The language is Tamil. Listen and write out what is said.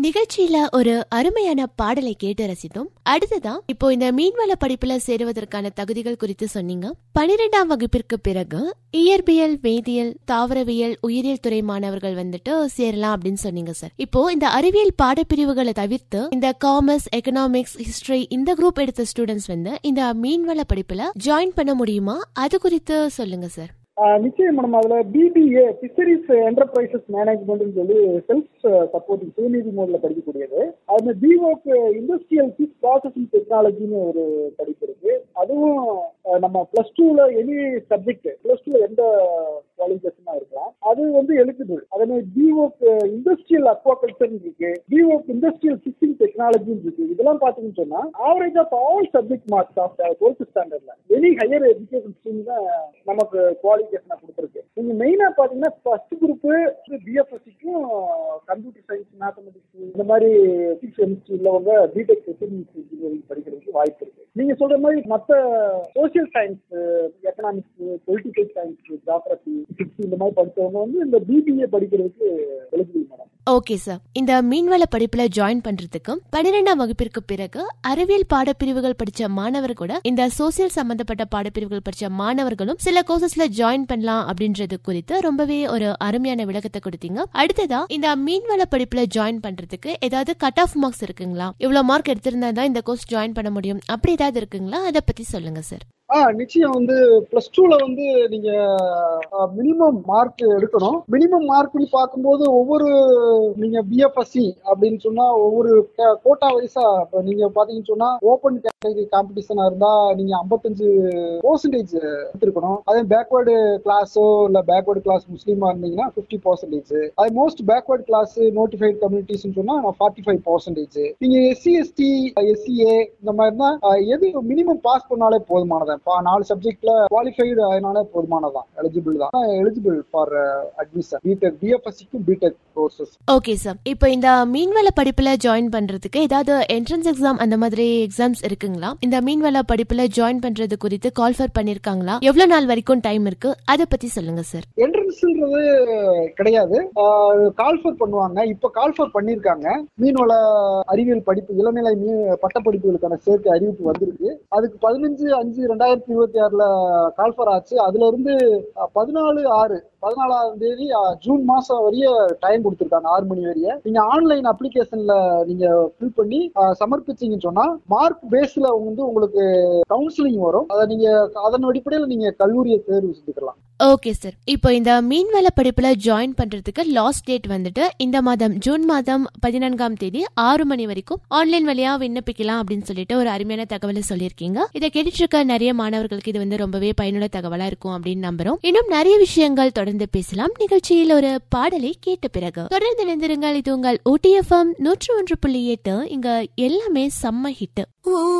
நிகழ்ச்சியில ஒரு அருமையான பாடலை கேட்டு ரசித்தோம் அடுத்ததான் இப்போ இந்த மீன்வள படிப்புல சேருவதற்கான தகுதிகள் குறித்து சொன்னீங்க பனிரெண்டாம் வகுப்பிற்கு பிறகு இயற்பியல் வேதியியல் தாவரவியல் உயிரியல் துறை மாணவர்கள் வந்துட்டு சேரலாம் அப்படின்னு சொன்னீங்க சார் இப்போ இந்த அறிவியல் பாடப்பிரிவுகளை தவிர்த்து இந்த காமர்ஸ் எக்கனாமிக்ஸ் ஹிஸ்டரி இந்த குரூப் எடுத்த ஸ்டூடெண்ட்ஸ் வந்து இந்த மீன்வள படிப்புல ஜாயின் பண்ண முடியுமா அது குறித்து சொல்லுங்க சார் ஆஹ் நிச்சயம் மேடம் அதுல பிபிஏ ஃபிஷரிஸ் என்டர்பிரைசஸ் மேனேஜ்மெண்ட்னு சொல்லி செல்ஃப் சப்போர்ட்டிங் சுயநிதி மோட்ல படிக்கக்கூடியது அது பிஓக் இண்டஸ்ட்ரியல் ஃபிஷ் ப்ராசஸிங் டெக்னாலஜின்னு ஒரு படிப்பு இருக்கு அதுவும் ஆஹ் நம்ம பிளஸ் டூல எனி சப்ஜெக்ட் பிளஸ் டூல எந்த குவாலிஃபிகேஷனா இருக்கலாம் அது வந்து எலிஜிபிள் அதே மாதிரி பிஓக் இண்டஸ்ட்ரியல் அக்வாகல்ச்சர் இருக்கு பிஓக் இண்டஸ்ட்ரியல் ஃபிஷிங் டெக்னாலஜின்னு இருக்கு இதெல்லாம் பாத்தீங்கன்னு சொன்னா average of all subject marks of twelfth ஸ்டாண்டர்ட்ல எனி ஹையர் எஜுகேஷன் ஸ்ட்ரீம் தான் நமக்கு குவாலிஃபிகேஷனா கொடுத்துருக்கு நீங்க மெயினா பாத்தீங்கன்னா ஃபர்ஸ்ட் குரூப் பிஎஃப்எஸ்சிக்கும் கம்ப்யூட்டர் சயின்ஸ் மேத்தமெட்டிக்ஸ் இந்த மாதிரி பிசிக்ஸ் கெமிஸ்ட்ரி உள்ளவங்க பிடெக் இன்ஜினியரிங் படிக்கிறதுக்கு வாய்ப்பு இருக்கு நீங்க சொல்ற மாதிரி மத்த social science economics political science geography physics இந்த மாதிரி படிச்சவங்க வந்து இந்த பிபிஏ படிக்கிறதுக்கு எலிஜிபிள் மேடம் ஓகே சார் இந்த மீன்வள படிப்புல ஜாயின் பண்றதுக்கு பன்னிரெண்டாம் வகுப்பிற்கு பிறகு அறிவியல் பாடப்பிரிவுகள் படிச்ச மாணவர் கூட இந்த சோசியல் சம்பந்தப்பட்ட பாடப்பிரிவுகள் படிச்ச மாணவர்களும் சில கோர்சஸ்ல ஜாயின் பண்ணலாம் அப்படின்றது குறித்து ரொம்பவே ஒரு அருமையான விளக்கத்தை கொடுத்தீங்க அடுத்ததா இந்த மீன்வள படிப்புல ஜாயின் பண்றதுக்கு ஏதாவது கட் ஆஃப் மார்க்ஸ் இருக்குங்களா இவ்வளவு மார்க் எடுத்திருந்தா தான் இந்த கோர்ஸ் ஜாயின் பண்ண முடியும் அப்படி ஏதாவது இருக்குங்களா அதை பத்தி சொல்லுங்க சார் ஆ நிச்சயம் வந்து பிளஸ் டூல வந்து நீங்க மினிமம் மார்க் எடுக்கணும் மினிமம் மார்க்னு பார்க்கும்போது ஒவ்வொரு நீங்க பிஎஃப்எஸ்சி அப்படின்னு சொன்னா ஒவ்வொரு கோட்டா வைஸா இப்போ நீங்க பாத்தீங்கன்னு சொன்னா ஓப்பன் கேட்டகரி காம்படிஷனா இருந்தா நீங்க ஐம்பத்தஞ்சு பர்சன்டேஜ் எடுத்திருக்கணும் அதே பேக்வேர்டு கிளாஸோ இல்ல பேக்வேர்டு கிளாஸ் முஸ்லீமா இருந்தீங்கன்னா ஃபிஃப்டி பர்சன்டேஜ் அதே most backward class notified communities சொன்னா ஃபார்ட்டி ஃபைவ் பர்சன்டேஜ் நீங்க எஸ்சி எஸ்டி எஸ்சிஏ இந்த மாதிரினா எது மினிமம் பாஸ் பண்ணாலே போதுமானது நாலு சப்ஜெக்ட்ல குவாலிஃபைடு ஆயினாலே போதுமானதான் எலிஜிபிள் தான் எலிஜிபிள் ஃபார் அட்மிஷன் பிடெக் பிஎஃப்எஸ்சிக்கும் பிடெக் கோர்சஸ் ஓகே சார் இப்போ இந்த மீன்வள படிப்புல ஜாயின் பண்றதுக்கு ஏதாவது என்ட்ரன்ஸ் எக்ஸாம் அந்த மாதிரி எக்ஸாம்ஸ் இருக்குங்களா இந்த மீன்வள படிப்புல ஜாயின் பண்றது குறித்து கால்ஃபர் பண்ணிருக்காங்களா எவ்வளவு நாள் வரைக்கும் டைம் இருக்கு அதை பத்தி சொல்லுங்க சார் என்ட்ரன்ஸ்ன்றது கிடையாது கால்ஃபர் பண்ணுவாங்க இப்ப கால்ஃபர் பண்ணிருக்காங்க மீன்வள அறிவியல் படிப்பு இளநிலை மீன் பட்டப்படிப்புகளுக்கான சேர்க்கை அறிவிப்பு வந்திருக்கு அதுக்கு பதினஞ்சு அஞ்சு ரெண்டாயிரத்தி இருபத்தி ஆறுல கால்ஃபர் ஆச்சு அதுல இருந்து பதினாலு ஆறு பதினாலாம் தேதி ஜூன் மாசம் வரைய டைம் கொடுத்துருக்காங்க ஆறு மணி வரைய நீங்க ஆன்லைன் அப்ளிகேஷன்ல நீங்க ஃபில் பண்ணி சமர்ப்பிச்சீங்கன்னு சொன்னா மார்க் பேஸ்ல வந்து உங்களுக்கு கவுன்சிலிங் வரும் அதை நீங்க அதன் அடிப்படையில் நீங்க கல்லூரியை தேர்வு செஞ்சுக்கலாம் ஓகே சார் இப்போ இந்த மீன்வள படிப்புல ஜாயின் பண்றதுக்கு லாஸ்ட் டேட் வந்துட்டு இந்த மாதம் ஜூன் மாதம் பதினான்காம் தேதி ஆறு மணி வரைக்கும் ஆன்லைன் வழியா விண்ணப்பிக்கலாம் அப்படின்னு சொல்லிட்டு ஒரு அருமையான தகவலை சொல்லியிருக்கீங்க இதை கேட்டுட்டு இருக்க நிறைய மாணவர்களுக்கு இது வந்து ரொம்பவே பயனுள்ள தகவலா இருக்கும் அப்படின்னு நம்புறோம் இன்னும் நிறைய விஷயங்கள் தொடர்ந்து பேசலாம் நிகழ்ச்சியில் ஒரு பாடலை கேட்ட பிறகு தொடர்ந்து இணைந்திருங்கள் இது உங்கள் ஓடிஎஃப்எம் நூற்று ஒன்று புள்ளி எட்டு இங்க எல்லாமே செம்ம ஹிட்